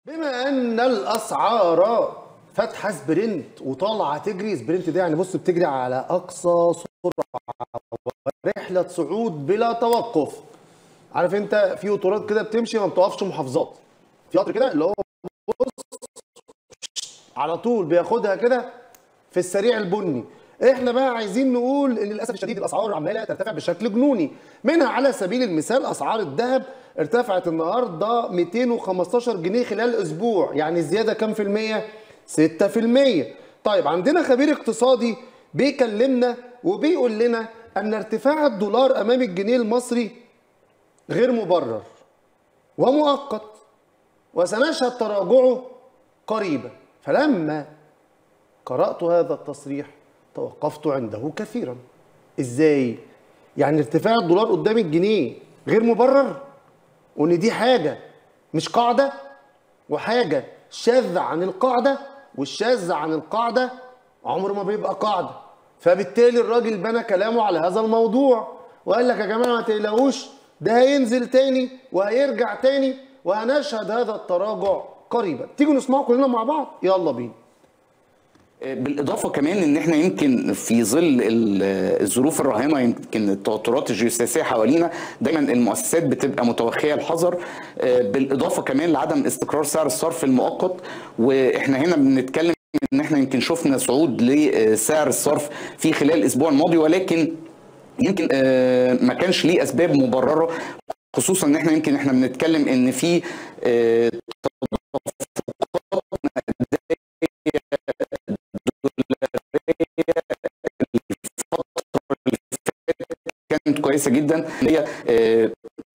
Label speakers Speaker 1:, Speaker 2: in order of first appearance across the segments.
Speaker 1: بما ان الاسعار فاتحه سبرنت وطالعه تجري سبرنت دي يعني بص بتجري على اقصى سرعه ورحله صعود بلا توقف عارف انت في قطارات كده بتمشي ما بتقفش محافظات في قطر كده اللي هو بص على طول بياخدها كده في السريع البني احنا بقى عايزين نقول ان للاسف الشديد الاسعار عماله ترتفع بشكل جنوني منها على سبيل المثال اسعار الذهب ارتفعت النهارده 215 جنيه خلال اسبوع يعني زياده كام في الميه 6% طيب عندنا خبير اقتصادي بيكلمنا وبيقول لنا ان ارتفاع الدولار امام الجنيه المصري غير مبرر ومؤقت وسنشهد تراجعه قريبا فلما قرأت هذا التصريح توقفت عنده كثيرا ازاي يعني ارتفاع الدولار قدام الجنيه غير مبرر وان دي حاجة مش قاعدة وحاجة شاذة عن القاعدة والشاذ عن القاعدة عمره ما بيبقى قاعدة فبالتالي الراجل بنى كلامه على هذا الموضوع وقال لك يا جماعة ما تقلقوش ده هينزل تاني وهيرجع تاني وهنشهد هذا التراجع قريبا تيجوا نسمعه كلنا مع بعض يلا بينا
Speaker 2: بالاضافه كمان ان احنا يمكن في ظل ال- الظروف الراهنه يمكن التوترات الجيوسياسيه حوالينا دايما المؤسسات بتبقى متوخيه الحذر آه، بالاضافه كمان لعدم استقرار سعر الصرف المؤقت واحنا هنا بنتكلم ان احنا يمكن شفنا صعود لسعر الصرف في خلال الاسبوع الماضي ولكن يمكن آه، ما كانش ليه اسباب مبرره خصوصا ان احنا يمكن احنا بنتكلم ان في آه، كانت كويسه جدا هي آه،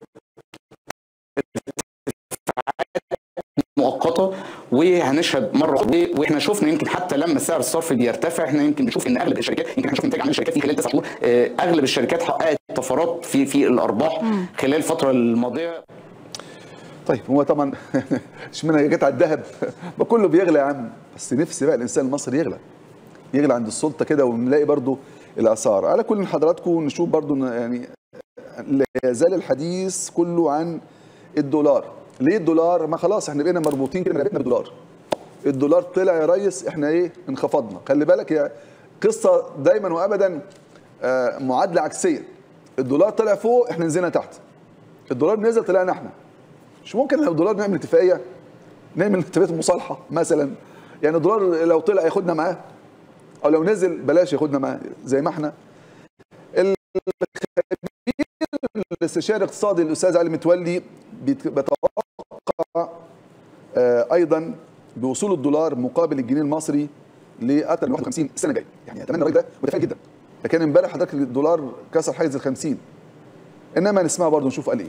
Speaker 2: مؤقته وهنشهد مره واحدة. واحنا شفنا يمكن حتى لما سعر الصرف بيرتفع احنا يمكن بنشوف ان اغلب الشركات يمكن احنا شفنا نتائج عن الشركات في خلال تسع شهور آه، اغلب الشركات حققت طفرات في في الارباح خلال الفتره الماضيه
Speaker 3: طيب هو طبعا اشمعنى هي جت على الذهب ما كله بيغلى يا عم بس نفسي بقى الانسان المصري يغلى يغلى عند السلطه كده ونلاقي برضو الاسعار على كل حضراتكم نشوف برضو إن يعني لا يزال الحديث كله عن الدولار ليه الدولار ما خلاص احنا بقينا مربوطين كده رقبتنا بالدولار الدولار طلع يا ريس احنا ايه انخفضنا خلي بالك يا قصه دايما وابدا آه، معادله عكسيه الدولار طلع فوق احنا نزلنا تحت الدولار نزل طلعنا احنا مش ممكن لو الدولار نعمل اتفاقيه نعمل اتفاقيه مصالحه مثلا يعني الدولار لو طلع ياخدنا معاه او لو نزل بلاش ياخدنا معاه زي ما احنا الخبير الاستشاري الاقتصادي الاستاذ علي متولي بيت- بيتوقع آه، ايضا بوصول الدولار مقابل الجنيه المصري لاكثر من 51 السنه الجايه يعني اتمنى الراجل ده متفائل جدا لكن امبارح حضرتك الدولار كسر حيز ال 50 انما نسمعه برضه نشوف قال ايه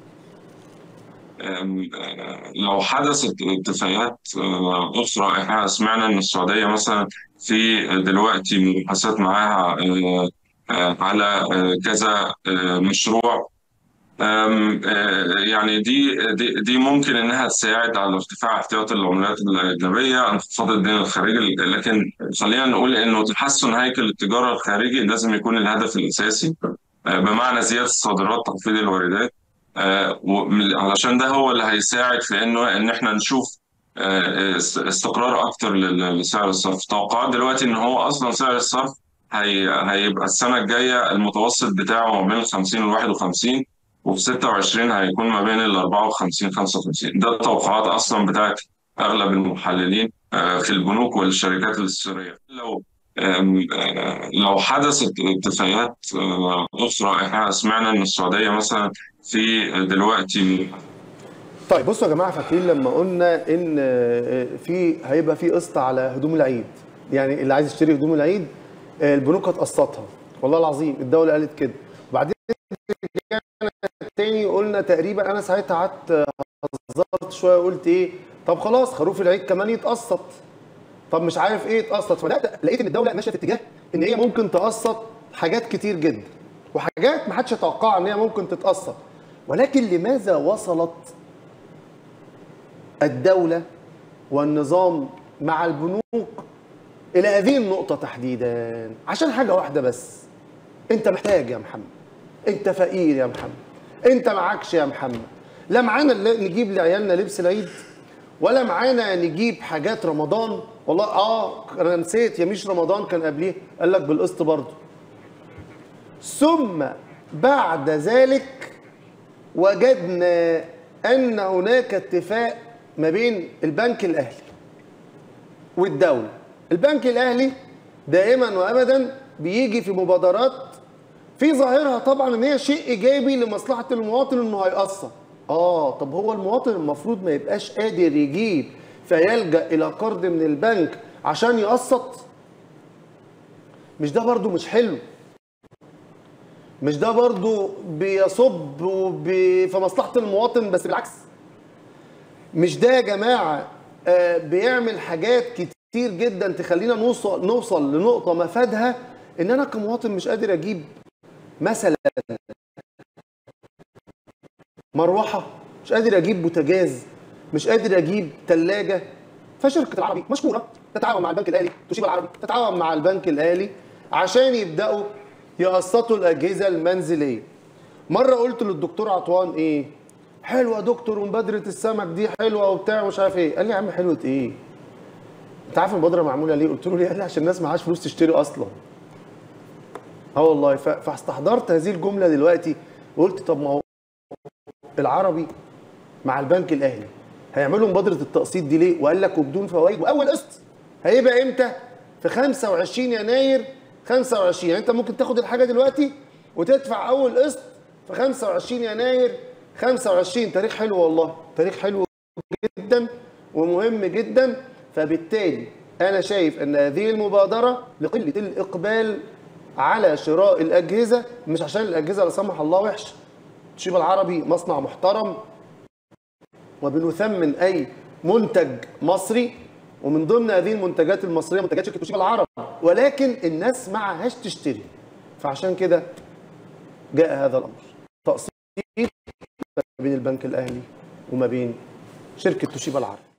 Speaker 4: أم، آه، لو حدثت اتفاقيات آه، أخرى احنا سمعنا إن السعودية مثلا في دلوقتي مباحثات معاها آه، آه، على آه، كذا آه، مشروع أم، آه، يعني دي دي دي ممكن انها تساعد على ارتفاع احتياطي العملات الاجنبيه انخفاض الدين الخارجي لكن خلينا نقول انه تحسن هيكل التجاره الخارجي لازم يكون الهدف الاساسي آه، بمعنى زياده الصادرات تخفيض الواردات آه، ومن- علشان ده هو اللي هيساعد في انه ان احنا نشوف آه، است- استقرار اكتر لل- لسعر الصرف توقعات دلوقتي ان هو اصلا سعر الصرف هي هيبقى السنه الجايه المتوسط بتاعه ما بين ال 50 وال 51 وفي 26 هيكون ما بين ال 54 55 ده التوقعات اصلا بتاعت اغلب المحللين آه، في البنوك والشركات الاستثماريه لو آم، آه، لو حدثت اتفاقيات آه، اخرى احنا سمعنا ان السعوديه مثلا في دلوقتي
Speaker 1: طيب بصوا يا جماعه فاكرين لما قلنا ان آه، في هيبقى في قسط على هدوم العيد يعني اللي عايز يشتري هدوم العيد آه، البنوك هتقسطها والله العظيم الدوله قالت كده وبعدين رجعنا تاني قلنا تقريبا انا ساعتها قعدت آه، هزرت شويه قلت ايه طب خلاص خروف العيد كمان يتقسط طب مش عارف ايه يتقسط فبدات لقيت ان الدوله ماشيه في اتجاه ان هي ممكن تقسط حاجات كتير جدا وحاجات ما حدش يتوقعها ان هي ممكن تتقسط ولكن لماذا وصلت الدولة والنظام مع البنوك إلى هذه النقطة تحديدا عشان حاجة واحدة بس أنت محتاج يا محمد أنت فقير يا محمد أنت معكش يا محمد لا معانا اللي نجيب لعيالنا لبس العيد ولا معانا نجيب حاجات رمضان والله اه انا نسيت يا مش رمضان كان قبليه قال لك بالقسط برضه ثم بعد ذلك وجدنا ان هناك اتفاق ما بين البنك الاهلي والدوله البنك الاهلي دائما وابدا بيجي في مبادرات في ظاهرها طبعا ان هي شيء ايجابي لمصلحه المواطن انه هيأثر اه طب هو المواطن المفروض ما يبقاش قادر يجيب فيلجأ الى قرض من البنك عشان يقسط مش ده برضو مش حلو مش ده برضو بيصب وب- في مصلحة المواطن بس بالعكس مش ده يا جماعة آه، بيعمل حاجات كتير جدا تخلينا نوصل نوصل لنقطة مفادها ان انا كمواطن مش قادر اجيب مثلا مروحة مش قادر اجيب بوتاجاز مش قادر اجيب ثلاجة فشركة العربي مشكورة تتعاون مع البنك الاهلي توشيبا العربي تتعاون مع البنك الاهلي عشان يبداوا يقسطوا الاجهزة المنزلية مرة قلت للدكتور عطوان ايه حلوة يا دكتور ومبادرة السمك دي حلوة وبتاع ومش عارف ايه قال لي يا عم حلوة ايه انت عارف المبادرة معمولة ليه قلت له ليه قال لي عشان الناس معهاش فلوس تشتري اصلا اه والله ف- فاستحضرت هذه الجملة دلوقتي وقلت طب ما هو العربي مع البنك الاهلي هيعملوا مبادره التقسيط دي ليه؟ وقال لك وبدون فوائد واول قسط هيبقى امتى؟ في 25 يناير 25 يعني انت ممكن تاخد الحاجه دلوقتي وتدفع اول قسط في 25 يناير 25 تاريخ حلو والله تاريخ حلو جدا ومهم جدا فبالتالي انا شايف ان هذه المبادره لقله الاقبال على شراء الاجهزه مش عشان الاجهزه لا سمح الله وحشه توشيبا العربي مصنع محترم وبنثمن اي منتج مصري ومن ضمن هذه المنتجات المصريه منتجات شركه توشيبا العرب ولكن الناس معهاش تشتري فعشان كده جاء هذا الامر تقسيط ما بين البنك الاهلي وما بين شركه توشيبا العرب